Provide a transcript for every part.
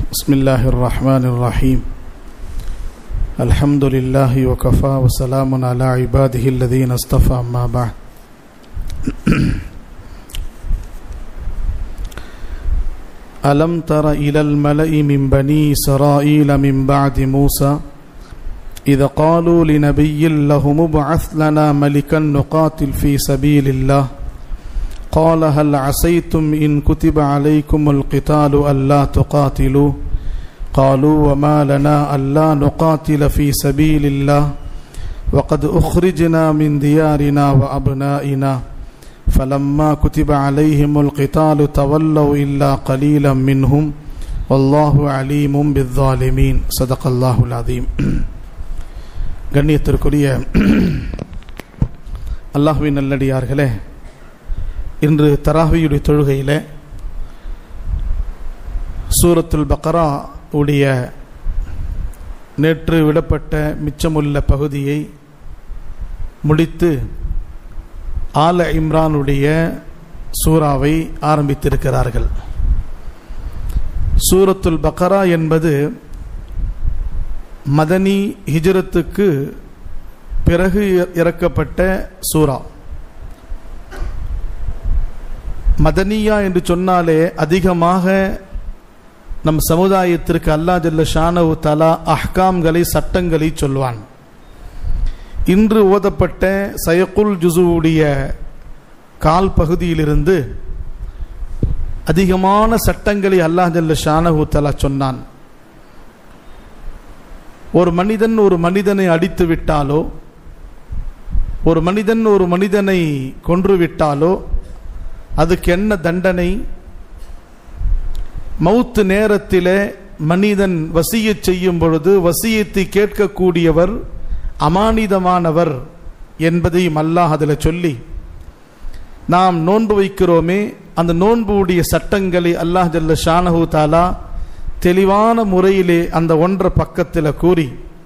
بسم الله الرحمن الرحيم الحمد لله وكفى وسلام على عباده الذين اصطفى أما بعد ألم تر إلى الملأ من بني إسرائيل من بعد موسى إذا قالوا لنبي لهم ابعث لنا ملكا نقاتل في سبيل الله قال هل عسيتم إن كتب عليكم القتال ألا تقاتلوا قالوا وما لنا ألا نقاتل في سبيل الله وقد أخرجنا من ديارنا وأبنائنا فلما كتب عليهم القتال تولوا إلا قليلا منهم والله عليم بالظالمين صدق الله العظيم கண்ணியத்திற்குரிய அல்லாஹுவின் நல்லடியார்களே இன்று தராவியுடைய தொழுகையில் சூரத்துல் பக்ரா உடைய நேற்று விடப்பட்ட மிச்சமுள்ள பகுதியை முடித்து ஆல இம்ரானுடைய சூறாவை ஆரம்பித்திருக்கிறார்கள் சூரத்துல் பக்ரா என்பது மதனி ஹிஜரத்துக்கு பிறகு இறக்கப்பட்ட சூரா மதனியா என்று சொன்னாலே அதிகமாக நம் சமுதாயத்திற்கு அல்லா ஜல்ல ஷானவு தலா அஹ்காம்களை சட்டங்களை சொல்வான் இன்று ஓதப்பட்ட சயக்குல் ஜுசுவுடைய கால் பகுதியிலிருந்து அதிகமான சட்டங்களை அல்லாஹ் ஜல்ல ஷானஹு தலா சொன்னான் ஒரு மனிதன் ஒரு மனிதனை அடித்து விட்டாலோ ஒரு மனிதன் ஒரு மனிதனை கொன்று விட்டாலோ அதுக்கு என்ன தண்டனை மவுத்து நேரத்தில் மனிதன் வசிய செய்யும் பொழுது வசியத்தை கேட்கக்கூடியவர் அமானிதமானவர் என்பதையும் அல்லாஹ் அதில் சொல்லி நாம் நோன்பு வைக்கிறோமே அந்த நோன்புடைய சட்டங்களை அல்லாஹ் ஜல்ல ஷானஹூ தாலா தெளிவான முறையிலே அந்த ஒன்ற பக்கத்தில் கூறி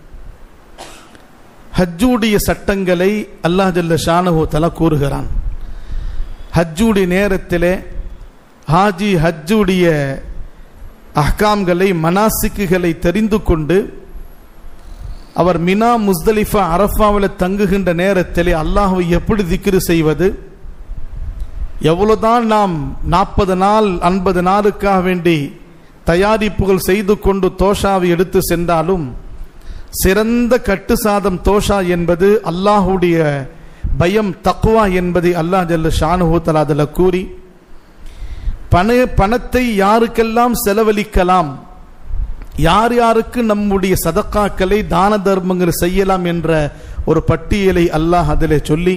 ஹஜ்ஜுடைய சட்டங்களை அல்லாஹ் ஜல்ல ஷானஹூ தலா கூறுகிறான் ஹஜ்ஜுடைய நேரத்தில் ஹாஜி ஹஜ்ஜுடைய அஹ்காம்களை மனாசிக்குகளை தெரிந்து கொண்டு அவர் மினா முஸ்தலிஃபா அரஃபாவில் தங்குகின்ற நேரத்தில் அல்லாஹுவை எப்படி திக்ரு செய்வது எவ்வளவுதான் நாம் நாற்பது நாள் ஐம்பது நாளுக்காக வேண்டி தயாரிப்புகள் செய்து கொண்டு தோஷாவை எடுத்து சென்றாலும் சிறந்த கட்டு சாதம் தோஷா என்பது அல்லாஹுடைய பயம் தக்குவா என்பதை அல்லாஹ் ஜல்ல ஷானுஹூத்தல் அதில் கூறி பண பணத்தை யாருக்கெல்லாம் செலவழிக்கலாம் யார் யாருக்கு நம்முடைய சதக்காக்களை தான தர்மங்கள் செய்யலாம் என்ற ஒரு பட்டியலை அல்லாஹ் அதில் சொல்லி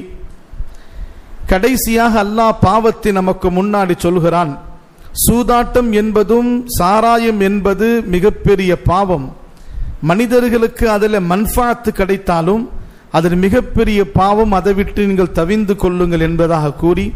கடைசியாக அல்லாஹ் பாவத்தை நமக்கு முன்னாடி சொல்கிறான் சூதாட்டம் என்பதும் சாராயம் என்பது மிகப்பெரிய பாவம் மனிதர்களுக்கு அதில் மன்ஃபாத்து கிடைத்தாலும் அதில் மிகப்பெரிய பாவம் அதை விட்டு நீங்கள் தவிந்து கொள்ளுங்கள் என்பதாக கூறி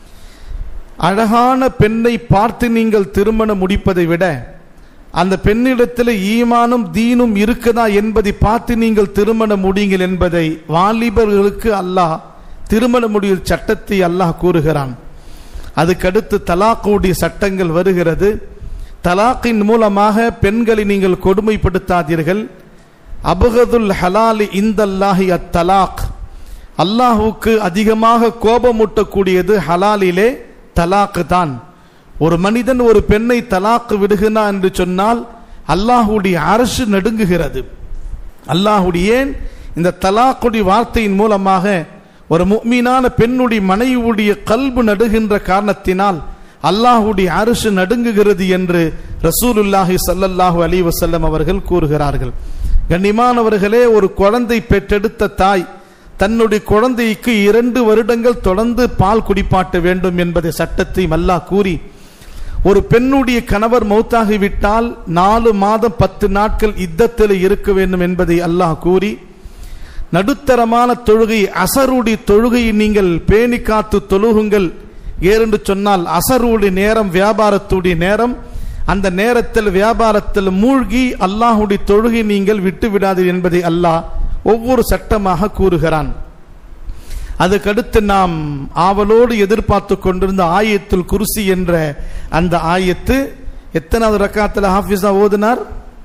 அழகான பெண்ணை பார்த்து நீங்கள் திருமணம் முடிப்பதை விட அந்த பெண்ணிடத்தில் ஈமானும் தீனும் இருக்குதா என்பதை பார்த்து நீங்கள் திருமணம் முடியுங்கள் என்பதை வாலிபர்களுக்கு அல்லாஹ் திருமண முடிவு சட்டத்தை அல்லாஹ் கூறுகிறான் அதுக்கடுத்து தலாக்குடைய சட்டங்கள் வருகிறது தலாக்கின் மூலமாக பெண்களை நீங்கள் கொடுமைப்படுத்தாதீர்கள் அபகதுல் ஹலாலி இந்தல்லாஹி அத்தலாக் அல்லாஹுக்கு அதிகமாக கோபமூட்டக்கூடியது ஹலாலிலே தலாக்கு தான் ஒரு மனிதன் ஒரு பெண்ணை தலாக்கு விடுகிறான் என்று சொன்னால் அல்லாஹுடைய அரசு நடுங்குகிறது அல்லாஹுடைய ஏன் இந்த தலாக்குடைய வார்த்தையின் மூலமாக ஒரு முக்மீனான பெண்ணுடைய மனைவியுடைய கல்பு நடுகின்ற காரணத்தினால் அல்லாஹுடைய அரசு நடுங்குகிறது என்று ரசூலுல்லாஹி சல்லல்லாஹு அலி வசல்லம் அவர்கள் கூறுகிறார்கள் கண்ணிமானவர்களே ஒரு குழந்தை பெற்றெடுத்த தாய் தன்னுடைய குழந்தைக்கு இரண்டு வருடங்கள் தொடர்ந்து பால் குடிப்பாட்ட வேண்டும் என்பதை சட்டத்தை அல்லாஹ் கூறி ஒரு பெண்ணுடைய கணவர் மௌத்தாகிவிட்டால் நாலு மாதம் பத்து நாட்கள் இத்தத்தில் இருக்க வேண்டும் என்பதை அல்லாஹ் கூறி நடுத்தரமான தொழுகை அசருடைய தொழுகையை நீங்கள் பேணி காத்து தொழுகுங்கள் ஏறென்று சொன்னால் அசருடைய நேரம் வியாபாரத்துடைய நேரம் அந்த நேரத்தில் வியாபாரத்தில் மூழ்கி அல்லாஹுடைய தொழுகை நீங்கள் விட்டு விடாது என்பதை அல்லாஹ் ஒவ்வொரு சட்டமாக கூறுகிறான் அதுக்கடுத்து நாம் ஆவலோடு எதிர்பார்த்து கொண்டிருந்த ஆயத்துல் குருசி என்ற அந்த ஆயத்து எத்தனாவது ரக்காத்துல ஹாஃபிஸா ஓதுனார்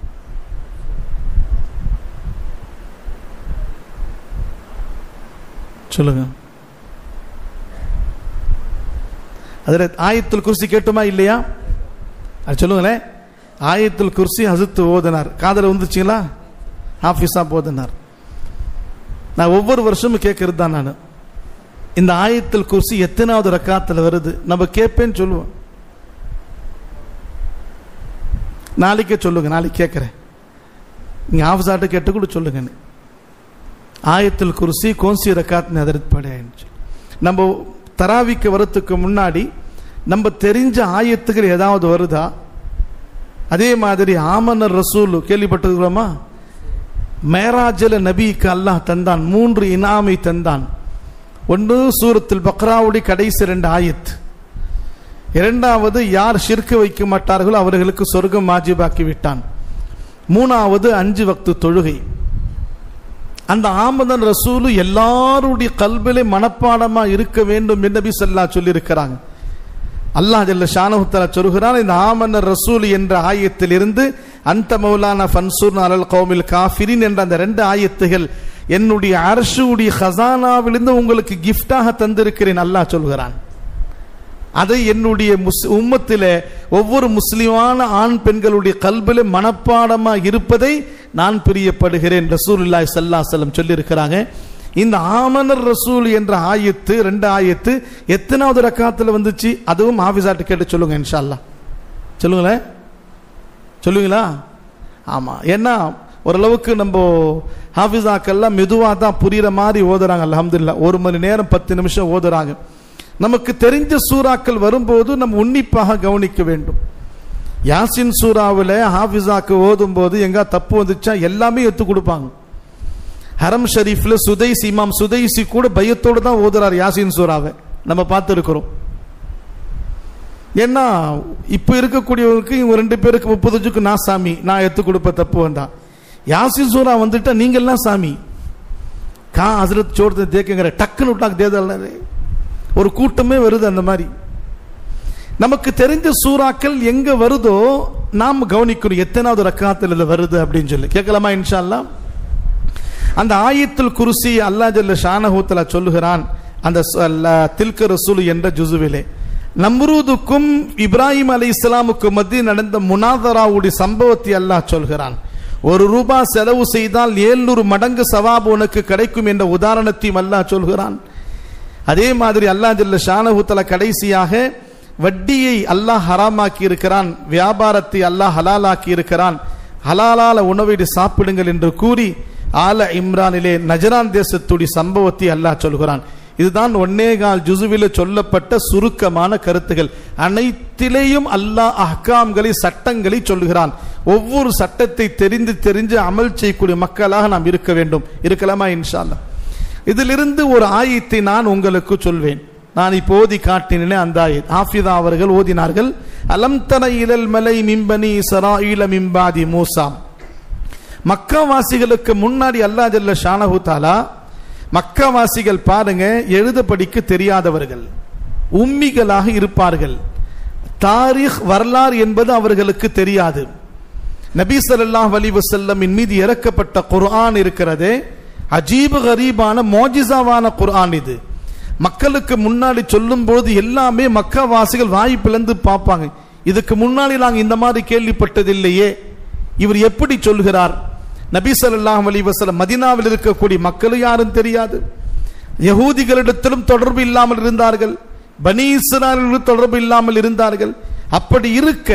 சொல்லுங்க அதுல ஆயத்துல் குர்சி கேட்டுமா இல்லையா அது சொல்லுங்களேன் ஆயத்துல் குர்சி ஹசத்து ஓதுனார் காதல வந்துச்சுங்களா ஹாஃபிஸா ஓதுனார் நான் ஒவ்வொரு வருஷமும் கேட்கறது தான் நான் இந்த ஆயத்துல் குர்சி எத்தனாவது ரக்காத்துல வருது நம்ம கேட்பேன்னு சொல்லுவோம் நாளைக்கே சொல்லுங்க நாளைக்கு கேட்குறேன் நீங்க ஆஃபீஸாட்ட கேட்டு கூட சொல்லுங்க ஆயத்துல் குர்சி கோன்சி ரக்காத் அதிர்ப்படை நம்ம தராவிக்கு வரத்துக்கு முன்னாடி நம்ம தெரிஞ்ச ஆயத்துகள் ஏதாவது வருதா அதே மாதிரி ஆமனர் ரசூல் கேள்விப்பட்டிருக்கிறோமா மேராஜல நபிக்கு அல்லாஹ் தந்தான் மூன்று இனாமை தந்தான் ஒன்று சூரத்தில் பக்ராவுடைய கடைசி ரெண்டு ஆயத் இரண்டாவது யார் ஷிர்க்கு வைக்க மாட்டார்களோ அவர்களுக்கு சொர்க்கம் மாஜிபாக்கி விட்டான் மூணாவது அஞ்சு வக்து தொழுகை அந்த ஆமதன் ரசூலு எல்லாருடைய கல்விலே மனப்பாடமா இருக்க வேண்டும் என்று நபி சொல்லா சொல்லியிருக்கிறாங்க அல்லாஹ் ஜல்ல ஷானஹுத்தலா சொல்கிறான் இந்த ஆமன்னர் ரசூல் என்ற ஆயத்தில் இருந்து அந்த மௌலானா ஃபன்சூர் அலல் கௌமில் காஃபிரின் என்ற அந்த ரெண்டு ஆயத்துகள் என்னுடைய அரசுடைய ஹசானாவிலிருந்து உங்களுக்கு கிஃப்டாக தந்திருக்கிறேன் அல்லாஹ் சொல்கிறான் அதை என்னுடைய முஸ் உம்மத்தில ஒவ்வொரு முஸ்லிமான ஆண் பெண்களுடைய கல்வில மனப்பாடமா இருப்பதை நான் பிரியப்படுகிறேன் ரசூலுல்லாய் சல்லா செல்லம் சொல்லியிருக்கிறாங்க இந்த ஆமனர் ரசூல் என்ற ஆயத்து ரெண்டு ஆயத்து எத்தனாவது ரக்காத்துல வந்துச்சு அதுவும் ஆபிசாட்டு கேட்டு சொல்லுங்க இன்ஷால்லா சொல்லுங்களேன் சொல்லுங்களா ஆமா ஏன்னா ஓரளவுக்கு நம்ம ஹாஃபிஸாக்கெல்லாம் மெதுவாக தான் புரியுற மாதிரி ஓதுறாங்க அலமதுல்லா ஒரு மணி நேரம் பத்து நிமிஷம் ஓதுறாங்க நமக்கு தெரிஞ்ச சூறாக்கள் வரும்போது நம்ம உன்னிப்பாக கவனிக்க வேண்டும் யாசின் சூறாவில் ஹாஃபிஸாக்கு ஓதும் போது எங்க தப்பு வந்துச்சா எல்லாமே எடுத்து கொடுப்பாங்க ஹரம் ஷரீஃப்ல சுதைசி இமாம் சுதைசி கூட பயத்தோடு தான் ஓதுறார் யாசின் சூறாவை நம்ம பார்த்து இருக்கிறோம் ஏன்னா இப்ப இருக்கக்கூடியவருக்கு இவங்க ரெண்டு பேருக்கு முப்பதுக்கு நான் சாமி நான் எடுத்து கொடுப்ப தப்பு வந்தா யாசின் சூறா வந்துட்டா நீங்கெல்லாம் சாமி கா ஹசரத் சோர்த்து தேக்குங்கிற டக்குன்னு விட்டாங்க தேர்தல் ஒரு கூட்டமே வருது அந்த மாதிரி நமக்கு தெரிஞ்ச சூறாக்கள் எங்க வருதோ நாம் கவனிக்கணும் எத்தனாவது ரக்காத்தில் இது வருது அப்படின்னு சொல்லி கேட்கலாமா இன்ஷால்லா அந்த ஆயத்துல் குருசி அல்லா ஜல்ல ஷானஹூத்தலா சொல்லுகிறான் அந்த தில்க ரசூல் என்ற ஜுசுவிலே நம்ரூதுக்கும் இப்ராஹிம் அலி இஸ்லாமுக்கும் மத்தியில் நடந்த முனாதராவுடைய சம்பவத்தை அல்லாஹ் சொல்கிறான் ஒரு ரூபாய் செலவு செய்தால் ஏழ்நூறு மடங்கு சவாபு உனக்கு கிடைக்கும் என்ற உதாரணத்தையும் அல்லாஹ் சொல்கிறான் அதே மாதிரி அல்லாஹ் ஜல்ல ஷானஹூத்தலா கடைசியாக வட்டியை அல்லாஹ் ஹராமாக்கி இருக்கிறான் வியாபாரத்தை அல்லாஹ் ஹலாலாக்கி இருக்கிறான் ஹலாலால உணவீடு சாப்பிடுங்கள் என்று கூறி ஆல இம்ரானிலே நஜரான் தேசத்துடைய சம்பவத்தை அல்லாஹ் சொல்கிறான் இதுதான் ஒன்னேகால் ஜுசுவில சொல்லப்பட்ட சுருக்கமான கருத்துகள் அனைத்திலேயும் அல்லாஹ் அஹ்காம்களை சட்டங்களை சொல்லுகிறான் ஒவ்வொரு சட்டத்தை தெரிந்து தெரிஞ்சு அமல் செய்யக்கூடிய மக்களாக நாம் இருக்க வேண்டும் இருக்கலாமா இன்ஷால்லா இதிலிருந்து ஒரு ஆயத்தை நான் உங்களுக்கு சொல்வேன் நான் இப்போ ஓதி காட்டினேன் அந்த ஆயத் ஆஃபிதா அவர்கள் ஓதினார்கள் அலம் தர இலல் மலை மிம்பனி சராயில மிம்பாதி மூசா மக்காவாசிகளுக்கு முன்னாடி அல்லா ஜல்ல ஷானஹு தாலா மக்காவாசிகள் பாருங்க எழுத படிக்க தெரியாதவர்கள் உம்மிகளாக இருப்பார்கள் தாரிக் வரலாறு என்பது அவர்களுக்கு தெரியாது நபி ஸல்லல்லாஹு அலைஹி வஸல்லமின் மீது இறக்கப்பட்ட குர்ஆன் இருக்கிறதே அஜீபு கரீபான மோஜிசாவான குர்ஆன் இது மக்களுக்கு முன்னாடி சொல்லும் போது எல்லாமே மக்காவாசிகள் வாய் பிளந்து பார்ப்பாங்க இதுக்கு முன்னாடி நாங்கள் இந்த மாதிரி கேள்விப்பட்டதில்லையே இவர் எப்படி சொல்கிறார் நபி ஸல்லல்லாஹு அலைஹி வஸல்லம் மதீனாவில் இருக்கக்கூடிய மக்களும் யாரும் தெரியாது யகூதிகளிடத்திலும் தொடர்பு இல்லாமல் இருந்தார்கள் பனி இஸ்ராயலிலும் தொடர்பு இல்லாமல் இருந்தார்கள் அப்படி இருக்க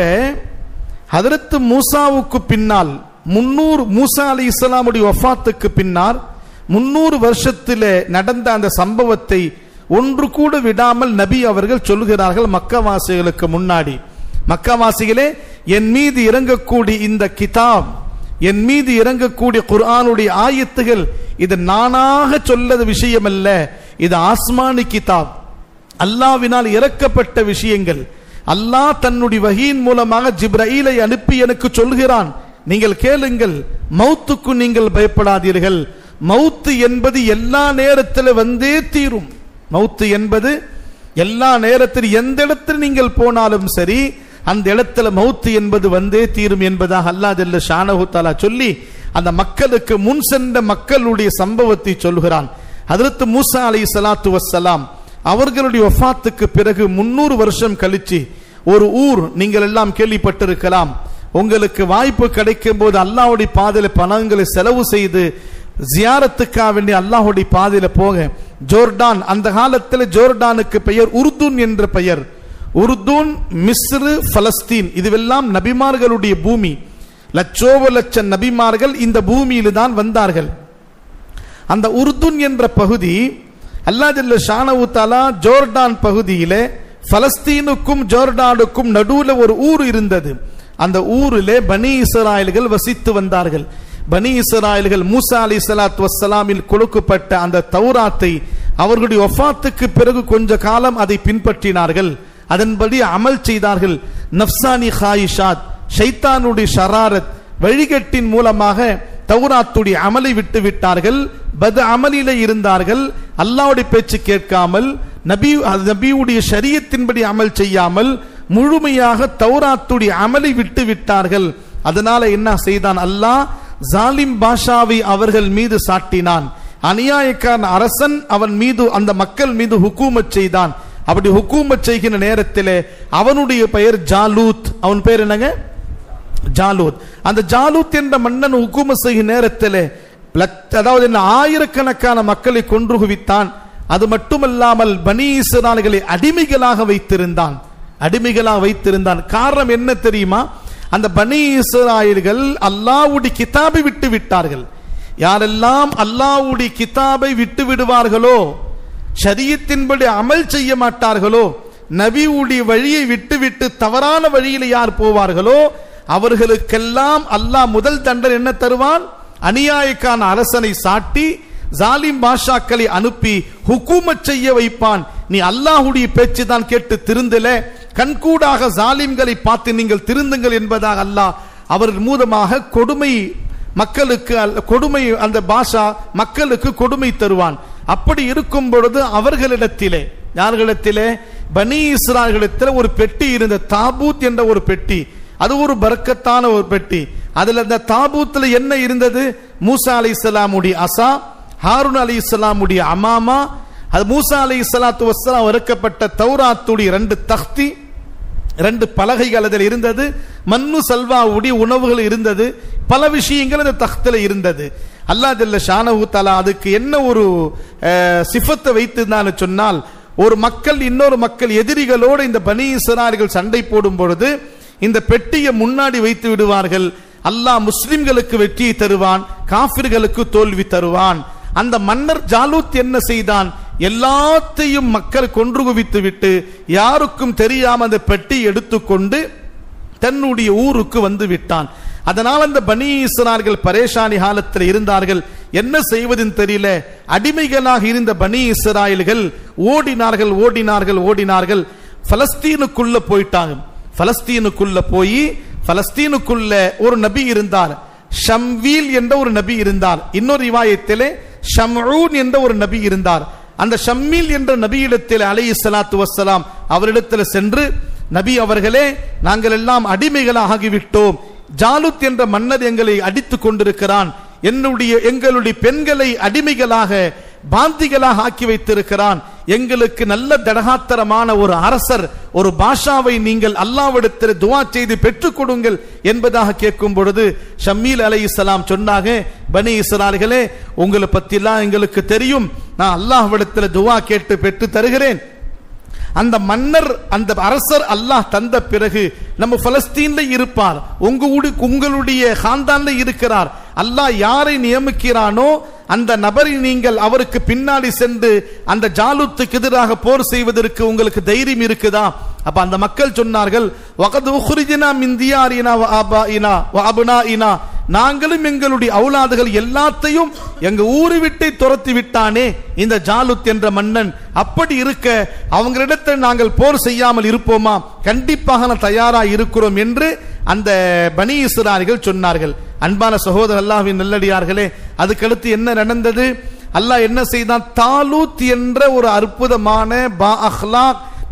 ஹதரத்து மூசாவுக்கு பின்னால் முன்னூறு மூசா அலி இஸ்லாமுடைய வஃபாத்துக்கு பின்னால் முன்னூறு வருஷத்திலே நடந்த அந்த சம்பவத்தை ஒன்று கூட விடாமல் நபி அவர்கள் சொல்கிறார்கள் மக்கவாசிகளுக்கு முன்னாடி மக்கவாசிகளே என் மீது இறங்கக்கூடிய இந்த கிதாப் என் மீது இறங்கக்கூடிய குர்ஆனுடைய ஆயத்துகள் இது நானாக சொல்லத விஷயம் அல்ல இது ஆஸ்மானி கிதாப் அல்லாவினால் இறக்கப்பட்ட விஷயங்கள் அல்லாஹ் தன்னுடைய வகையின் மூலமாக ஜிப்ரஈலை அனுப்பி எனக்கு சொல்கிறான் நீங்கள் கேளுங்கள் மௌத்துக்கு நீங்கள் பயப்படாதீர்கள் மௌத்து என்பது எல்லா நேரத்தில் வந்தே தீரும் மௌத்து என்பது எல்லா நேரத்தில் எந்த இடத்தில் நீங்கள் போனாலும் சரி அந்த இடத்துல மௌத்து என்பது வந்தே தீரும் என்பதாக அல்லாஹ் ஜல்ல ஷானஹு தஆலா சொல்லி அந்த மக்களுக்கு முன் சென்ற மக்களுடைய சம்பவத்தை சொல்கிறான் ஹதரத் மூசா அலைஹி ஸலாத்து வஸ்ஸலாம் அவர்களுடைய வஃபாத்துக்கு பிறகு முன்னூறு வருஷம் கழிச்சு ஒரு ஊர் நீங்கள் எல்லாம் கேள்விப்பட்டிருக்கலாம் உங்களுக்கு வாய்ப்பு கிடைக்கும் போது அல்லாஹ்வுடைய பாதையில பணங்களை செலவு செய்து ஜியாரத்துக்காக வேண்டிய அல்லாஹ்வுடைய பாதையில போக ஜோர்டான் அந்த காலத்தில் ஜோர்டானுக்கு பெயர் உருதுன் என்ற பெயர் உருதுன் மிஸ்ரு பலஸ்தீன் இதுவெல்லாம் நபிமார்களுடைய பூமி லட்சோப லட்சம் நபிமார்கள் இந்த பூமியில் தான் வந்தார்கள் அந்த உருதுன் என்ற பகுதி அல்லாஹ் ஜல்ல ஷானவு தாலா ஜோர்டான் பகுதியிலே பலஸ்தீனுக்கும் ஜோர்டானுக்கும் நடுவுல ஒரு ஊர் இருந்தது அந்த ஊரிலே பனி இஸ்ராயல்கள் வசித்து வந்தார்கள் பனி இஸ்ராயல்கள் மூசா அலி சலாத் வசலாமில் கொடுக்கப்பட்ட அந்த தௌராத்தை அவர்களுடைய ஒஃபாத்துக்கு பிறகு கொஞ்ச காலம் அதை பின்பற்றினார்கள் அதன்படி அமல் செய்தார்கள் நப்சானி ஹாயிஷாத் ஷைத்தானுடைய ஷராரத் வழிகட்டின் மூலமாக தௌராத்துடைய அமலை விட்டு விட்டார்கள் பது அமலில இருந்தார்கள் அல்லாவுடைய பேச்சு கேட்காமல் நபி நபியுடைய ஷரியத்தின்படி அமல் செய்யாமல் முழுமையாக தௌராத்துடைய அமலை விட்டு விட்டார்கள் அதனால என்ன செய்தான் அல்லாஹ் ஜாலிம் பாஷாவை அவர்கள் மீது சாட்டினான் அநியாயக்காரன் அரசன் அவன் மீது அந்த மக்கள் மீது ஹுக்கூமத் செய்தான் அப்படி ஹுக்கூமத் செய்கிற நேரத்திலே அவனுடைய பெயர் ஜாலூத் அவன் பேர் என்னங்க ஜாலூத் அந்த ஜாலூத் என்ற மன்னன் ஹுக்கூமத் செய்கிற நேரத்திலே லட்ச- அதாவது என்ன ஆயிரக்கணக்கான மக்களை கொன்று குவித்தான் அது மட்டுமல்லாமல் பனி இஸ்ராயல்களை அடிமைகளாக வைத்திருந்தான் அடிமைகளாக வைத்திருந்தான் காரணம் என்ன தெரியுமா அந்த பனி இஸ்ராயல்கள் அல்லாஹ்வுடைய கிதாபை விட்டு விட்டார்கள் யாரெல்லாம் அல்லாஹ்வுடைய கிதாபை விட்டு விடுவார்களோ ஷரியத்தின்படி அமல் செய்ய மாட்டார்களோ நபியுடைய வழியை விட்டுவிட்டு தவறான வழியில் யார் போவார்களோ அவர்களுக்கெல்லாம் அல்லாஹ் முதல் தண்டனை என்ன தருவான் அநியாயக்கான அரசனை சாட்டி ஜாலிம் பாஷாக்களை அனுப்பி ஹுக்கூமத் செய்ய வைப்பான் நீ அல்லாஹ்வுடைய பேச்சு தான் கேட்டு திருந்தல கண்கூடாக ஜாலிம்களை பார்த்து நீங்கள் திருந்துங்கள் என்பதாக அல்லாஹ் அவர் மூலமாக கொடுமை மக்களுக்கு அல்ல- கொடுமை அந்த பாஷா மக்களுக்கு கொடுமை தருவான் அப்படி இருக்கும் பொழுது அவர்களிடத்திலே யார்களிடத்திலே பனி இஸ்ராயல்களிடத்தில் ஒரு பெட்டி இருந்த தாபூத் என்ற ஒரு பெட்டி அது ஒரு பரக்கத்தான ஒரு பெட்டி அதுல அந்த தாபூத்துல என்ன இருந்தது மூசா அலை இஸ்லாமுடைய அசா ஹாரூன் அலி இஸ்லாமுடைய அமாமா அது மூசா அலை இஸ்லாத்து வஸ்லாம் இறக்கப்பட்ட தௌராத்துடைய ரெண்டு தக்தி ரெண்டு பலகைகள் அதில் இருந்தது மண்ணு சல்வாவுடைய உணவுகள் இருந்தது பல விஷயங்கள் அந்த தख्தில இருந்தது அல்லாஹ் ஜல்ல ஷானஹு தஆலா அதுக்கு என்ன ஒரு அஹ், சிஃபத்தை வைத்திருந்தான்னு சொன்னால் ஒரு மக்கள் இன்னொரு மக்கள் எதிரிகளோடு இந்த பனி இஸ்ராயல்கள் சண்டை போடும் பொழுது இந்த பெட்டியை முன்னாடி வைத்து விடுவார்கள் அல்லாஹ் முஸ்லிம்களுக்கு வெற்றியை தருவான் காபிர்களுக்கு தோல்வி தருவான் அந்த மன்னர் ஜாலூத் என்ன செய்தான் எல்லாத்தையும் மக்கள் கொன்று குவித்து விட்டு யாருக்கும் தெரியாம அந்த பெட்டி எடுத்துக்கொண்டு தன்னுடைய ஊருக்கு வந்து விட்டான் அதனால் அந்த பனி இஸ்ராயல்கள் பரேஷானி காலத்தில் இருந்தார்கள் என்ன செய்வதுன்னு தெரியல அடிமைகளாக இருந்த பனி இஸ்ராயல்கள் ஓடினார்கள் ஓடினார்கள் ஓடினார்கள் பலஸ்தீனுக்குள்ள போயிட்டாங்க பலஸ்தீனுக்குள்ள போய் பலஸ்தீனுக்குள்ள ஒரு நபி இருந்தார் ஷம்வீல் என்ற ஒரு நபி இருந்தார் இன்னொரு ரிவாயத்திலே ஷம்ஊன் என்ற ஒரு நபி இருந்தார் அந்த ஷம்மீல் என்ற நபியிடத்தில் அலை சலாத்து வசலாம் அவரிடத்தில் சென்று நபி அவர்களே நாங்கள் எல்லாம் அடிமைகளாக ஆகிவிட்டோம் ஜாலுத் என்ற மன்னர் எங்களை அடித்துக் கொண்டிருக்கிறான் என்னுடைய எங்களுடைய பெண்களை அடிமைகளாக பாந்திகளாக ஆக்கி வைத்திருக்கிறான் எங்களுக்கு நல்ல தடகாத்தரமான ஒரு அரசர் ஒரு பாஷாவை நீங்கள் அல்லாவிடத்தில் துவா செய்து பெற்றுக் கொடுங்கள் என்பதாக கேட்கும் பொழுது ஷம்மீல் அலை இஸ்லாம் சொன்னாங்க பனி இஸ்ரால்களே உங்களை பத்திலாம் எங்களுக்கு தெரியும் நான் அல்லாஹ்விடத்தில் துவா கேட்டு பெற்று தருகிறேன் அந்த மன்னர் அந்த அரசர் அல்லாஹ் தந்த பிறகு நம்ம பலஸ்தீன்ல இருப்பார் உங்க ஊடு- உங்களுடைய காந்தான்ல இருக்கிறார் அல்லாஹ் யாரை நியமிக்கிறானோ அந்த நபரை நீங்கள் அவருக்கு பின்னாடி சென்று அந்த ஜாலுத்துக்கு எதிராக போர் செய்வதற்கு உங்களுக்கு தைரியம் இருக்குதா அப்ப அந்த மக்கள் சொன்னார்கள் வகது உஹ்ரிஜினா மின் தியாரினா வ ஆபாயினா வ அப்னாயினா நாங்களும் எங்களுடைய அவுலாதுகள் எல்லாத்தையும் எங்க ஊரு விட்டை துரத்தி விட்டானே இந்த ஜாலுத் என்ற மன்னன் அப்படி இருக்க அவங்களிடத்தில் நாங்கள் போர் செய்யாமல் இருப்போமா கண்டிப்பாக நான் தயாரா இருக்கிறோம் என்று அந்த பனி இஸ்ராயல்கள் சொன்னார்கள் அன்பான சகோதரர் அல்லாஹ்வின் நல்லடியார்களே அதுக்கடுத்து என்ன நடந்தது அல்லாஹ் என்ன செய்தான் தாலூத் என்ற ஒரு அற்புதமான பா அஹ்லாக்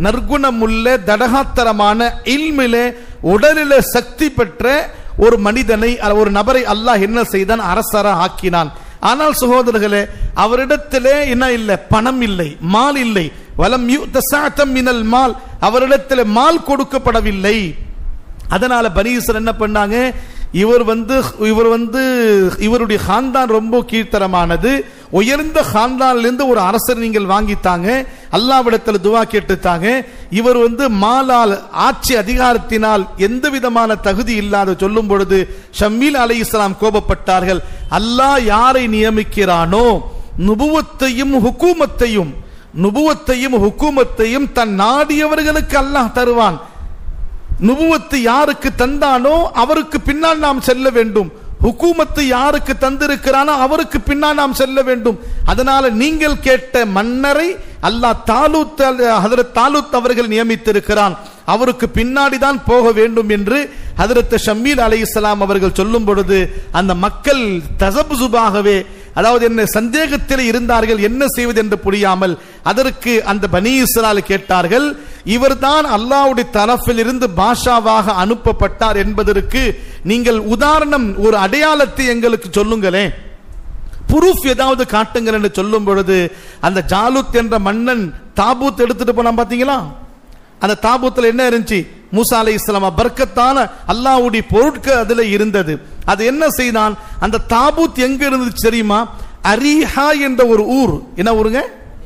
நற்குணமுள்ள தடகாத்தரமான இல்மிலே உடலிலே சக்தி பெற்ற ஒரு மனிதனை அல்ல ஒரு நபரை அல்லாஹ் என்ன செய்தான் அரசரா ஆக்கினான் ஆனால் சகோதரர்களே அவரிடத்திலே என்ன இல்லை பணம் இல்லை மால் இல்லை வலம் யுத்தம் மினல் மால் அவரிடத்தில் மால் கொடுக்கப்படவில்லை அதனால பனீசர் என்ன பண்ணாங்க இவர் வந்து இவர் வந்து இவருடைய ஹான்தான் ரொம்ப கீழ்த்தரமானது உயர்ந்த ஹான்தானிலிருந்து ஒரு அரசர் நீங்கள் வாங்கித்தாங்க அல்லாவிடத்தில் துவா கேட்டுத்தாங்க இவர் வந்து மாலால் ஆட்சி அதிகாரத்தினால் எந்த விதமான தகுதி இல்லாத சொல்லும் பொழுது ஷம்மீல் அலை இஸ்லாம் கோபப்பட்டார்கள் அல்லாஹ் யாரை நியமிக்கிறானோ நுபுவத்தையும் ஹுக்கூமத்தையும் நுபுவத்தையும் ஹுக்கூமத்தையும் தன் நாடியவர்களுக்கு அல்லாஹ் தருவான் நுபுவத்து யாருக்கு தந்தானோ அவருக்கு பின்னால் நாம் செல்ல வேண்டும் ஹுக்கூமத்து யாருக்கு தந்திருக்கிறானோ அவருக்கு பின்னால் நாம் செல்ல வேண்டும் அதனால நீங்கள் கேட்ட மன்னரை அல்லாஹ் தாலூத் ஹதரத் தாலூத் அவர்கள் நியமித்திருக்கிறான் அவருக்கு பின்னாடி தான் போக வேண்டும் என்று ஹதரத் ஷம்மீல் அலை இஸ்லாம் அவர்கள் சொல்லும் பொழுது அந்த மக்கள் தசபுசுபாகவே அதாவது என்ன சந்தேகத்தில் இருந்தார்கள் என்ன செய்வது என்று புரியாமல் அதற்கு அந்த பனி இஸ்ரால் கேட்டார்கள் இவர்தான் அல்லாவுடைய தரப்பில் இருந்து பாஷாவாக அனுப்பப்பட்டார் என்பதற்கு நீங்கள் உதாரணம் ஒரு அடையாளத்தை எங்களுக்கு சொல்லுங்களேன் புரூஃப் ஏதாவது காட்டுங்கள் என்று சொல்லும் பொழுது அந்த ஜாலுத் என்ற மன்னன் தாபூத் எடுத்துட்டு போனா பாத்தீங்களா அந்த தாபூத்துல என்ன இருந்துச்சு மூசா அலை இஸ்லாமா பர்க்கத்தான அல்லாவுடைய பொருட்கள் அதுல இருந்தது அது என்ன செய்தான் அந்த தாபூத் எங்க இருந்துச்சு தெரியுமா அரிஹா என்ற ஒரு ஊர் என்ன ஊருங்க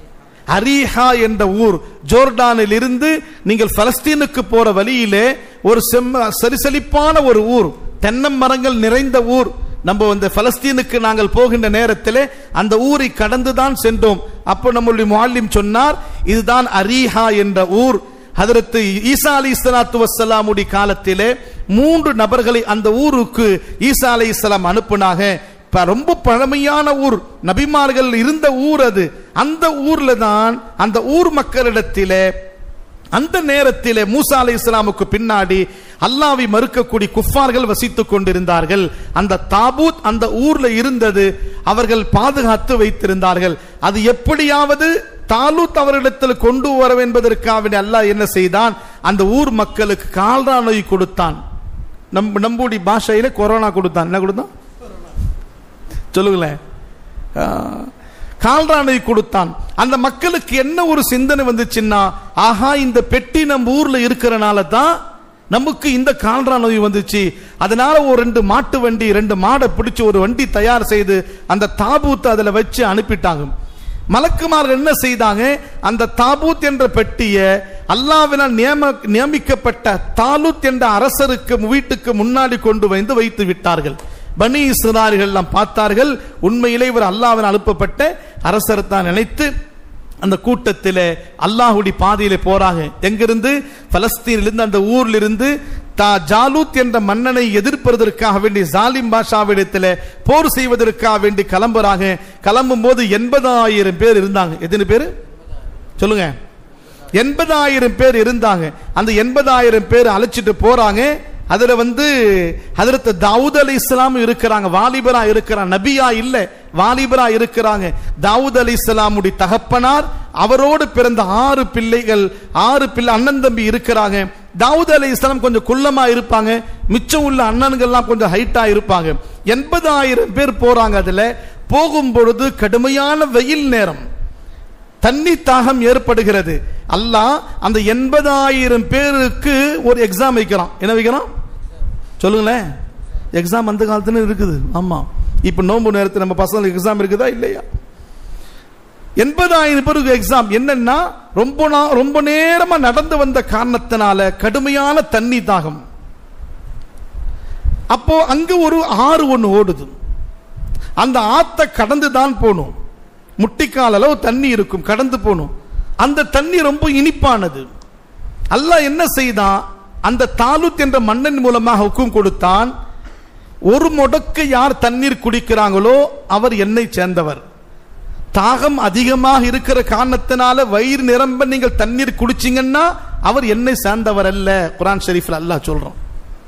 அரிஹா என்ற ஊர் ஜோர்டானில் இருந்து நீங்கள் பலஸ்தீனுக்கு போற வழியிலே ஒரு செம்ம சரிசலிப்பான ஒரு ஊர் தென்னை மரங்கள் நிறைந்த ஊர் நம்ம இந்த பலஸ்தீனுக்கு நாங்கள் போகின்ற நேரத்தில் அந்த ஊரை கடந்து தான் சென்றோம் அப்போ நம்மளுடைய முல்லிம் சொன்னார் இதுதான் அரிஹா என்ற ஊர் ஹதரத்து ஈசா அலி இஸ்லாத்து வசலாமுடைய காலத்திலே மூன்று நபர்களை அந்த ஊருக்கு ஈசா அலி இஸ்லாம் அனுப்புனாங்க ரொம்ப பழமையான ஊர் நபிமார்கள் இருந்த ஊர் அது அந்த ஊர்ல தான் அந்த ஊர் மக்களிடத்திலே அந்த நேரத்திலே மூசா அலை இஸ்லாமுக்கு பின்னாடி அல்லாவை மறுக்கக்கூடிய குஃபார்கள் வசித்துக் கொண்டிருந்தார்கள் அந்த தாபூத் அந்த ஊர்ல இருந்தது அவர்கள் பாதுகாத்து வைத்திருந்தார்கள் அது எப்படியாவது தாலூத் அவரிடத்தில் கொண்டு வர என்பதற்காக அல்லாஹ் என்ன செய்தான் அந்த ஊர் மக்களுக்கு கால்ரா நோய் கொடுத்தான் நம் நம்முடைய பாஷையில கொரோனா கொடுத்தான் என்ன கொடுத்தான் சொல்லுங்களேன் கால்ரானை கொடுத்தான் அந்த மக்களுக்கு என்ன ஒரு சிந்தனை வந்துச்சுன்னா ஆஹா இந்த பெட்டி நம்ம ஊர்ல இருக்கிறனால தான் நமக்கு இந்த கால்ரா நோய் வந்துச்சு அதனால ஒரு ரெண்டு மாட்டு வண்டி ரெண்டு மாடை பிடிச்சு ஒரு வண்டி தயார் செய்து அந்த தாபூத்தை அதுல வச்சு அனுப்பிட்டாங்க மலக்குமார்கள் என்ன செய்தாங்க அந்த தாபூத் என்ற பெட்டியை அல்லாவினால் நியம நியமிக்கப்பட்ட தாலூத் என்ற அரசருக்கு வீட்டுக்கு முன்னாடி கொண்டு வந்து வைத்து விட்டார்கள் பனி இஸ்ராரிகள் எல்லாம் பார்த்தார்கள் உண்மையிலே இவர் அல்லாவின் அனுப்பப்பட்ட அரசர் தான் நினைத்து அந்த கூட்டத்தில் அல்லாஹுடி பாதையில போறாங்க எங்கிருந்து பலஸ்தீனிலிருந்து அந்த ஊர்ல இருந்து தா ஜாலூத் என்ற மன்னனை எதிர்ப்பதற்காக வேண்டி ஜாலிம் பாஷாவிடத்தில் போர் செய்வதற்காக வேண்டி கிளம்புறாங்க கிளம்பும் போது எண்பதாயிரம் பேர் இருந்தாங்க எத்தனை பேர் சொல்லுங்க எண்பதாயிரம் பேர் இருந்தாங்க அந்த எண்பதாயிரம் பேர் அழைச்சிட்டு போறாங்க அதுல வந்து ஹதரத் தாவூத் அலி இஸ்லாம் இருக்கிறாங்க வாலிபரா இருக்கிறாங்க நபியா இல்ல வாலிபரா இருக்கிறாங்க தாவூத் அலி இஸ்லாமுடைய தகப்பனார் அவரோடு பிறந்த ஆறு பிள்ளைகள் ஆறு பிள்ளை அண்ணன் தம்பி இருக்கிறாங்க தாவூத் அலி இஸ்லாம் கொஞ்சம் குள்ளமா இருப்பாங்க மிச்சம் உள்ள அண்ணன்கள்லாம் கொஞ்சம் ஹைட்டா இருப்பாங்க எண்பதாயிரம் பேர் போறாங்க அதுல போகும் பொழுது கடுமையான வெயில் நேரம் தண்ணி தாகம் ஏற்படுகிறது அல்லாஹ் அந்த எண்பதாயிரம் பேருக்கு ஒரு எக்ஸாம் வைக்கிறான் என்ன வைக்கிறான் சொல்லுங்களேன் எக்ஸாம் அந்த காலத்துல இருக்குது ஆமா இப்ப நோன்பு நேரத்தில் நம்ம பசங்களுக்கு எக்ஸாம் இருக்குதா இல்லையா எண்பதாயிரம் பேருக்கு எக்ஸாம் என்னன்னா ரொம்ப நா- ரொம்ப நேரமா நடந்து வந்த காரணத்தினால கடுமையான தண்ணி தாகம் அப்போ அங்க ஒரு ஆறு ஒன்று ஓடுது அந்த ஆத்தை கடந்து தான் போகணும் முட்டிக்கால் அளவு தண்ணி இருக்கும் கடந்து போகணும் அந்த தண்ணி ரொம்ப இனிப்பானது அல்லாஹ் என்ன செய்தான் அந்த தாலுத் என்ற மன்னன் மூலமாக ஹுக்கும் கொடுத்தான் ஒரு முடக்கு யார் தண்ணீர் குடிக்கிறாங்களோ அவர் என்னை சேர்ந்தவர் தாகம் அதிகமாக இருக்கிற காரணத்தினால வயிறு நிரம்ப நீங்கள் தண்ணீர் குடிச்சீங்கன்னா அவர் என்னை சேர்ந்தவர் அல்ல குரான் ஷெரீஃப்ல அல்லாஹ் சொல்றோம்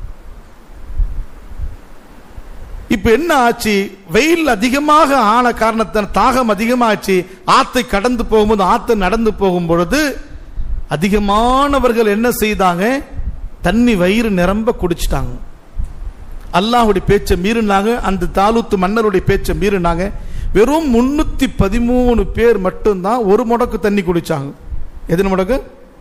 இப்ப என்ன ஆச்சு வெயில் அதிகமாக ஆன காரணத்தின் தாகம் அதிகமாச்சு ஆத்தை கடந்து போகும்போது ஆத்து நடந்து போகும் பொழுது அதிகமானவர்கள் என்ன செய்தாங்க தண்ணி வயிறு நிரம்ப குடிச்சிட்டாங்க அல்லாஹுடைய பேச்சை மீறினாங்க அந்த தாலூத்து மன்னருடைய பேச்சை மீறினாங்க வெறும் முன்னூத்தி பதிமூணு பேர் மட்டும்தான் ஒரு முடக்கு தண்ணி குடிச்சாங்க எத்தனை முடக்கு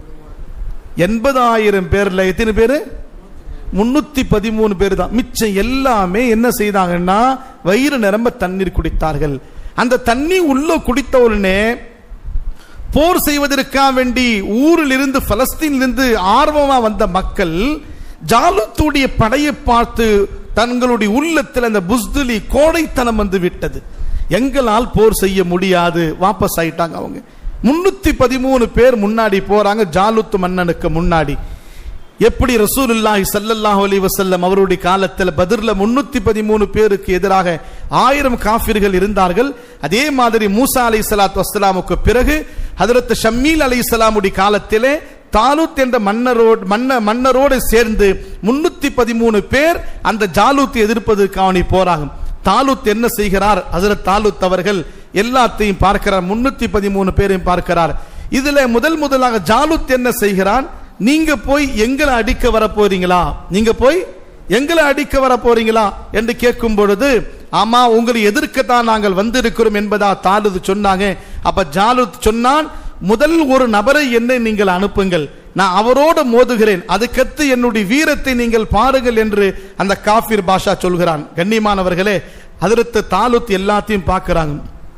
எண்பதாயிரம் பேர்ல எத்தனை பேரு முன்னூத்தி பதிமூணு பேர் தான் மிச்சம் எல்லாமே என்ன செய்தாங்கன்னா வயிறு நிரம்ப தண்ணீர் குடித்தார்கள் அந்த தண்ணி உள்ள குடித்த உடனே போர் செய்வதற்காக வேண்டி ஊரில் இருந்து பலஸ்தீனில் இருந்து ஆர்வமா வந்த மக்கள் ஜாலுத்துடைய படையை பார்த்து தங்களுடைய உள்ளத்தில் அந்த புஸ்துலி கோடைத்தனம் வந்து விட்டது எங்களால் போர் செய்ய முடியாது வாபஸ் ஆயிட்டாங்க அவங்க முன்னூத்தி பதிமூணு பேர் முன்னாடி போறாங்க ஜாலுத்து மன்னனுக்கு முன்னாடி எப்படி ரசூலுல்லாஹி ஸல்லல்லாஹு அலைஹி வஸல்லம் அவருடைய காலத்தில் பத்ர்ல முன்னூத்தி பதிமூணு பேருக்கு எதிராக ஆயிரம் காஃபிர்கள் இருந்தார்கள் அதே மாதிரி மூசா அலை சலாத்து வஸ்லாமுக்கு பிறகு ஹதரத் ஷம்மீல் அலை சலாமுடைய காலத்திலே தாலூத் என்ற மன்னரோடு மன்ன மன்னரோடு சேர்ந்து முன்னூத்தி பதிமூணு பேர் அந்த ஜாலூத் எதிர்ப்பதற்காக போறாங்க தாலூத் என்ன செய்கிறார் ஹசரத் தாலூத் அவர்கள் எல்லாத்தையும் பார்க்கிறார் முன்னூத்தி பதிமூணு பேரையும் பார்க்கிறார் இதுல முதல் முதலாக ஜாலூத் என்ன செய்கிறான் நீங்க போய் எங்களை அடிக்க வர போறீங்களா நீங்க போய் எங்களை அடிக்க வர போறீங்களா என்று கேட்கும் பொழுது ஆமா உங்களை எதிர்க்கத்தான் நாங்கள் வந்திருக்கிறோம் என்பதா தாலுது சொன்னாங்க அப்ப ஜாலுத் சொன்னான் முதல் ஒரு நபரை என்னை நீங்கள் அனுப்புங்கள் நான் அவரோடு மோதுகிறேன் அதுக்கத்து என்னுடைய வீரத்தை நீங்கள் பாருங்கள் என்று அந்த காஃபிர் பாஷா சொல்கிறான் கண்ணியமானவர்களே அதிர்த்து தாலுத் எல்லாத்தையும் பார்க்கிறாங்க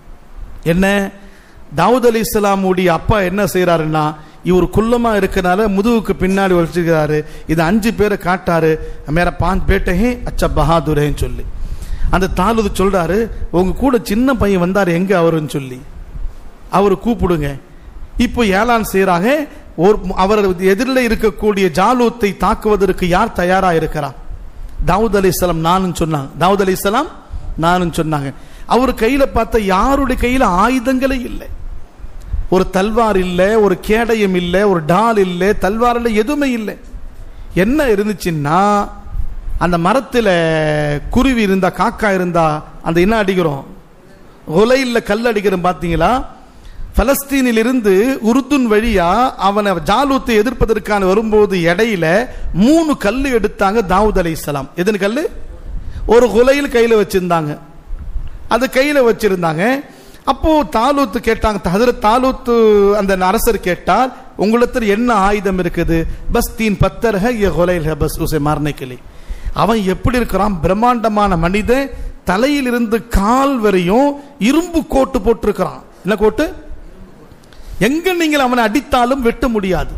என்ன தாவூத் அலி இஸ்லாமுடைய அப்பா என்ன செய்யறாருன்னா இவர் குள்ளமா இருக்கனால முதுகுக்கு பின்னாடி வச்சிருக்கிறாரு இது அஞ்சு பேரை காட்டாரு மேர பாஞ்ச் பேட்டை ஹே அச்சா பஹாதுரேன்னு சொல்லி அந்த தாலுது சொல்றாரு உங்க கூட சின்ன பையன் வந்தாரு எங்க அவருன்னு சொல்லி அவர் கூப்பிடுங்க இப்போ ஏலான் செய்யறாங்க ஒரு அவர் எதிரில் இருக்கக்கூடிய ஜாலூத்தை தாக்குவதற்கு யார் தயாரா இருக்கிறா தாவூத் அலி இஸ்லாம் நானும் சொன்னாங்க தாவூத் அலி இஸ்லாம் நானும் சொன்னாங்க அவர் கையில பார்த்த யாருடைய கையில ஆயுதங்களே இல்லை ஒரு தல்வார் இல்லை ஒரு கேடயம் இல்லை ஒரு டால் இல்லை தல்வார் இல்லை எதுவுமே இல்லை என்ன இருந்துச்சுன்னா அந்த மரத்தில் குருவி இருந்தா காக்கா இருந்தா அந்த என்ன அடிக்கிறோம் உலையில் கல் அடிக்கிறோம் பார்த்தீங்களா பலஸ்தீனில் இருந்து உருதுன் வழியா அவனை ஜாலூத்தை எதிர்ப்பதற்கான வரும்போது இடையில மூணு கல் எடுத்தாங்க தாவூத் அலை இஸ்லாம் எதுன்னு கல் ஒரு குலையில் கையில வச்சிருந்தாங்க அது கையில வச்சிருந்தாங்க அப்போ தாலூத்து கேட்டாங்க ஹதரத் தாலூத்து அந்த அரசர் கேட்டால் உங்களுக்கு என்ன ஆயுதம் இருக்குது பஸ் தீன் பத்தர் ஹை ये गुलैल है बस उसे मारने के लिए அவன் எப்படி இருக்கிறான் பிரம்மாண்டமான மனிதன் தலையிலிருந்து கால் வரையும் இரும்பு கோட்டு போட்டிருக்கிறான் என்ன கோட்டு எங்க நீங்கள் அவனை அடித்தாலும் வெட்ட முடியாது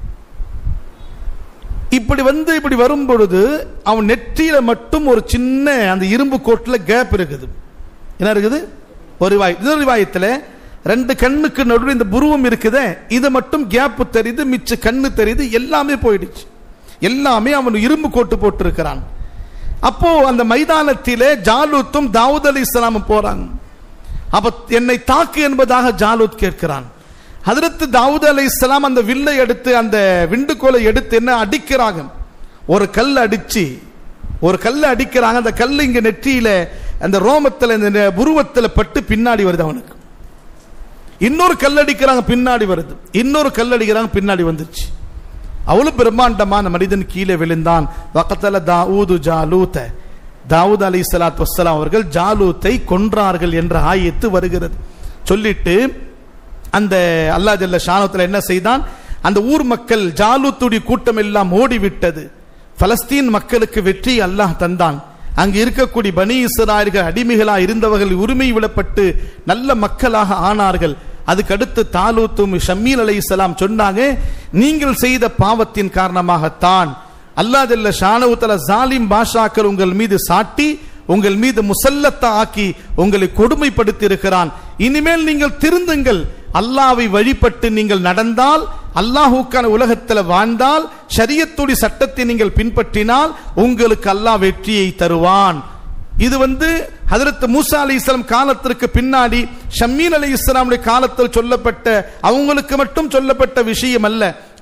இப்படி வந்து இப்படி வரும் பொழுது அவன் நெற்றியில மட்டும் ஒரு சின்ன அந்த இரும்பு கோட்டுல கேப் இருக்குது என்ன இருக்குது ஒரு ரிவாய் இன்னொரு ரிவாயத்தில் ரெண்டு கண்ணுக்கு நடுவில் இந்த புருவம் இருக்குதே இது மட்டும் கேப் தெரியுது மிச்ச கண்ணு தெரியுது எல்லாமே போயிடுச்சு எல்லாமே அவன் இரும்பு கோட்டு போட்டு இருக்கிறான் அப்போ அந்த மைதானத்திலே ஜாலூத்தும் தாவூத் அலி இஸ்லாமும் போறாங்க அப்ப என்னை தாக்கு என்பதாக ஜாலூத் கேட்கிறான் ஹதரத்து தாவூத் அலி இஸ்லாம் அந்த வில்லை எடுத்து அந்த விண்டுகோலை எடுத்து என்ன அடிக்கிறாங்க ஒரு கல் அடிச்சு ஒரு கல் அடிக்கிறாங்க அந்த கல் இங்க நெற்றியில அந்த ரோமத்தில் இந்த புருவத்தில் பட்டு பின்னாடி வருது அவனுக்கு இன்னொரு கல் அடிக்கிறாங்க பின்னாடி வருது இன்னொரு கல் அடிக்கிறாங்க பின்னாடி வந்துருச்சு அவ்வளவு பிரம்மாண்டமான மனிதன் கீழே விழுந்தான் வக்கத்தல தாவூது ஜாலூத்த தாவூத் அலி சலாத் வசலாம் அவர்கள் ஜாலூத்தை கொன்றார்கள் என்ற ஆயத்து வருகிறது சொல்லிட்டு அந்த அல்லா ஜல்ல ஷானத்தில் என்ன செய்தான் அந்த ஊர் மக்கள் ஜாலூத்துடைய கூட்டம் எல்லாம் ஓடிவிட்டது பலஸ்தீன் மக்களுக்கு வெற்றி அல்லாஹ் தந்தான் அங்கு இருக்கக்கூடிய பனி இஸ்ராயர்கள் அடிமைகளா இருந்தவர்கள் உரிமை விடப்பட்டு நல்ல மக்களாக ஆனார்கள் அதுக்கடுத்து தாலூத்தும் ஷம்மீல் அலை இஸ்லாம் சொன்னாங்க நீங்கள் செய்த பாவத்தின் காரணமாகத்தான் அல்லாஹ் ஜல்ல ஷானவுத்தல ஜாலிம் பாஷாக்கள் உங்கள் மீது சாட்டி உங்கள் மீது முசல்லத்தா ஆக்கி உங்களை கொடுமைப்படுத்தி இருக்கிறான் இனிமேல் நீங்கள் திருந்துங்கள் அல்லாவை வழிபட்டு நீங்கள் நடந்தால் அல்லாஹூக்கான உலகத்தில் வாழ்ந்தால் ஷரியத்துடைய சட்டத்தை நீங்கள் பின்பற்றினால் உங்களுக்கு அல்லாஹ் வெற்றியை தருவான் இது வந்து ஹதரத் மூசா அலி இஸ்லாம் காலத்திற்கு பின்னாடி ஷம்மீன் அலி இஸ்லாமுடைய காலத்தில் சொல்லப்பட்ட அவங்களுக்கு மட்டும் சொல்லப்பட்ட விஷயம் அல்ல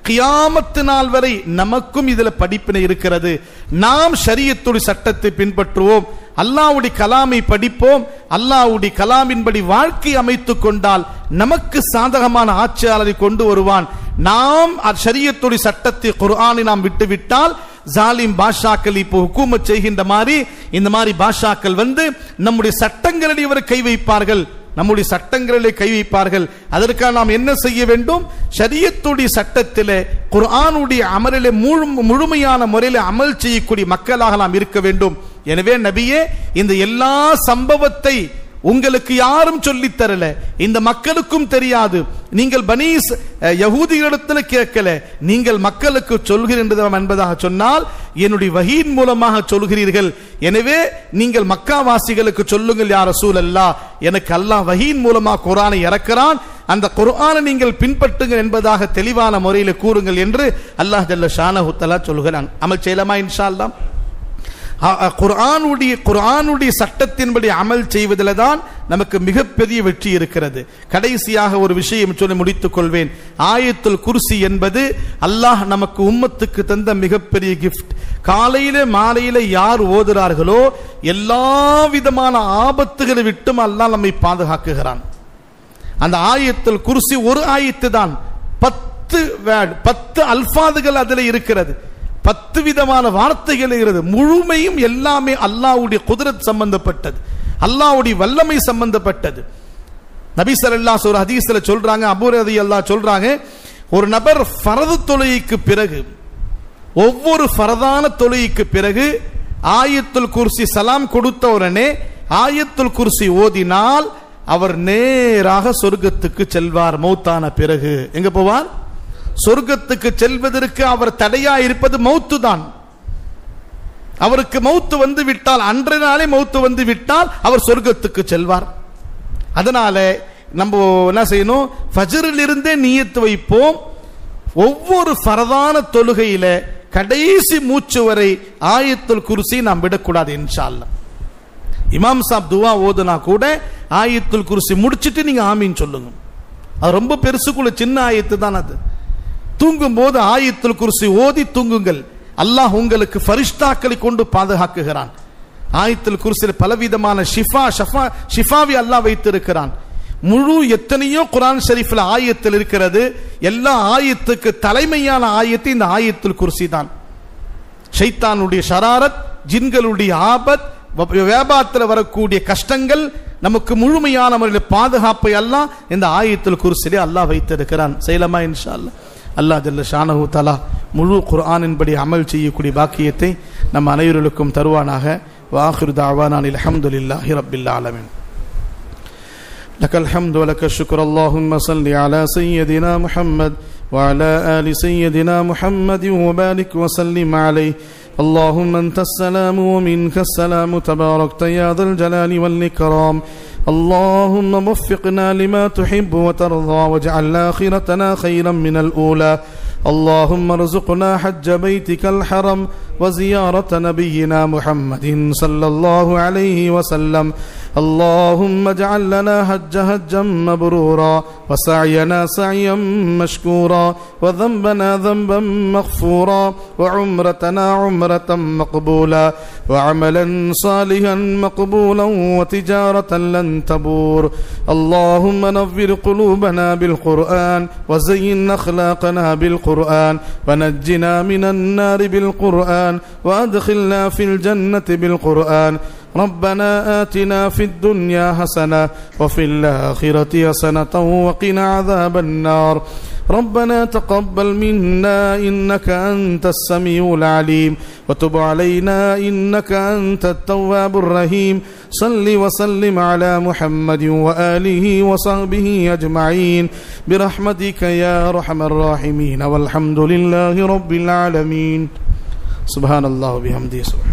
கியாமத்து நாள் வரை நமக்கும் இதுல படிப்பினை இருக்கிறது நாம் ஷரியத்துடைய சட்டத்தை பின்பற்றுவோம் அல்லாவுடைய கலாமை படிப்போம் அல்லாவுடைய கலாமின்படி வாழ்க்கை அமைத்துக் கொண்டால் நமக்கு சாதகமான ஆட்சியாளரை கொண்டு வருவான் நாம் ஷரியத்துடைய சட்டத்தை குர்ஆனை நாம் விட்டுவிட்டால் ஜாலிம் பாஷாக்கள் இப்போ ஹுக்கூமத் செய்கின்ற மாதிரி இந்த மாதிரி பாஷாக்கள் வந்து நம்முடைய சட்டங்களில் இவர் கை வைப்பார்கள் நம்முடைய சட்டங்களிலே கை வைப்பார்கள் அதற்காக நாம் என்ன செய்ய வேண்டும் ஷரியத்துடைய சட்டத்திலே குர்ஆனுடைய அமலிலே முழு முழுமையான முறையில் அமல் செய்யக்கூடிய மக்களாக நாம் இருக்க வேண்டும் எனவே நபியே இந்த எல்லா சம்பவத்தை உங்களுக்கு யாரும் சொல்லித் தரல இந்த மக்களுக்கும் தெரியாது நீங்கள் பனீஸ் அஹ், யகூதிகளிடத்தில் கேட்கல நீங்கள் மக்களுக்கு சொல்கிறீர்கள் என்பதாக சொன்னால் என்னுடைய வஹீன் மூலமாக சொல்கிறீர்கள் எனவே நீங்கள் மக்காவாசிகளுக்கு சொல்லுங்கள் யார் ரசூல் அல்லா எனக்கு அல்லாஹ் வஹீன் மூலமாக குர்ஆனை இறக்கிறான் அந்த குர்ஆனை நீங்கள் பின்பற்றுங்கள் என்பதாக தெளிவான முறையில் கூறுங்கள் என்று அல்லாஹ் ஜல்ல ஷானஹு தஆலா சொல்கிறான் அமல் செய்யலாமா இன்ஷா அல்லாஹ் அ- அ- குர்ஆனுடைய குர்ஆனுடைய சட்டத்தின்படி அமல் செய்வதில் தான் நமக்கு மிகப்பெரிய வெற்றி இருக்கிறது கடைசியாக ஒரு விஷயம் சொல்லி முடித்துக் கொள்வேன் ஆயத்துல் குர்சி என்பது அல்லாஹ் நமக்கு உம்மத்துக்கு தந்த மிகப்பெரிய கிஃப்ட் காலையில மாலையில யார் ஓதுறார்களோ எல்லா விதமான ஆபத்துகளை விட்டும் அல்லாஹ் நம்மை பாதுகாக்குகிறான் அந்த ஆயத்தில் குர்சி ஒரு ஆயத்து தான் பத்து வேர்ட் பத்து அல்பாதுகள் அதில் இருக்கிறது பத்து விதமான வார்த்தைகள் இருக்கிறது முழுமையும் எல்லாமே அல்லாஹ்வுடைய குதிரத் சம்பந்தப்பட்டது அல்லாஹ்வுடைய வல்லமை சம்பந்தப்பட்டது நபி ஸல்லல்லாஹு ஒரு ஹதீஸ்ல சொல்றாங்க அபூ ரலியல்லாஹு சொல்றாங்க ஒரு நபர் ஃபரது தொழுகைக்கு பிறகு ஒவ்வொரு ஃபரதான தொழுகைக்கு பிறகு ஆயத்துல் குர்சி சலாம் கொடுத்த உடனே ஆயத்துல் குர்சி ஓதினால் அவர் நேராக சொர்க்கத்துக்கு செல்வார் மௌத்தான பிறகு எங்க போவார் சொர்க்கத்துக்கு செல்வதற்கு அவர் தடையா இருப்பது மௌத்து தான் அவருக்கு மௌத்து வந்து விட்டால் அன்றைய நாளே மௌத்து வந்து விட்டால் அவர் சொர்க்கத்துக்கு செல்வார் அதனால நம்ம என்ன செய்யணும் ஃபஜ்ரில் இருந்தே நியத்து வைப்போம் ஒவ்வொரு ஃபரதான தொழுகையில கடைசி மூச்சு வரை ஆயத்துல் குர்சி நாம் விடக்கூடாது இன்ஷா அல்லாஹ் இமாம் சாப் துவா ஓதுனா கூட ஆயத்துல் குர்சி முடிச்சிட்டு நீங்க ஆமீன் சொல்லுங்க அது ரொம்ப பெருசுக்குள்ள சின்ன ஆயத்து தான் அது தூங்கும் போது ஆயத்துல் குர்சி ஓதி தூங்குங்கள் அல்லாஹ் உங்களுக்கு ஃபரிஷ்தாக்களை கொண்டு பாதுகாக்குகிறான் ஆயத்துல் குர்சியில் பலவிதமான ஷிஃபா ஷஃபா ஷிஃபாவி அல்லாஹ் வைத்திருக்கிறான் முழு எத்தனையோ குரான் ஷரீஃபில் ஆயத்தில் இருக்கிறது எல்லா ஆயத்துக்கு தலைமையான ஆயத்து இந்த ஆயத்துல் குர்சி தான் ஷைத்தானுடைய ஷராரத் ஜின்களுடைய ஆபத் வ- வியாபாரத்தில் வரக்கூடிய கஷ்டங்கள் நமக்கு முழுமையான முறையில் பாதுகாப்பை எல்லாம் இந்த ஆயத்தில் குருசிலே அல்லாஹ் வைத்திருக்கிறான் செய்யலாமா இன்ஷா அல்லாஹ் அல்லாஹ் ஜல்ல ஷானஹு தலா முழு குர்ஆனின்படி அமல் செய்யக்கூடிய பாக்கியத்தை நம் அனைவர்களுக்கும் தருவானாக வாஹிரு தாவானான் அல்ஹம்துலில்லாஹி ரப்பில் ஆலமீன் لك الحمد ولك الشكر اللهم صل على سيدنا محمد وعلى آل سيدنا محمد وبارك وسلم عليه اللهم أنت السلام ومنك السلام تباركت يا ذا الجلال والإكرام اللهم وفقنا لما تحب وترضى واجعل آخرتنا خيرا من الأولى اللهم ارزقنا حج بيتك الحرم وزيارة نبينا محمد صلى الله عليه وسلم اللهم اجعل لنا حج حجا مبرورا وسعينا سعيا مشكورا وذنبنا ذنبا مغفورا وعمرتنا عمرة مقبولا وعملا صالحا مقبولا وتجارة لن تبور اللهم نور قلوبنا بالقرآن وزين أخلاقنا بالقرآن ونجنا من النار بالقرآن وأدخلنا في الجنة بالقرآن ربنا آتنا في الدنيا حسنة وفي الآخرة حسنة وقنا عذاب النار ربنا تقبل منا إنك أنت السميع العليم وتب علينا إنك أنت التواب الرحيم صل وسلم على محمد وآله وصحبه أجمعين برحمتك يا أرحم الراحمين والحمد لله رب العالمين سبحان الله وبحمده سبحانه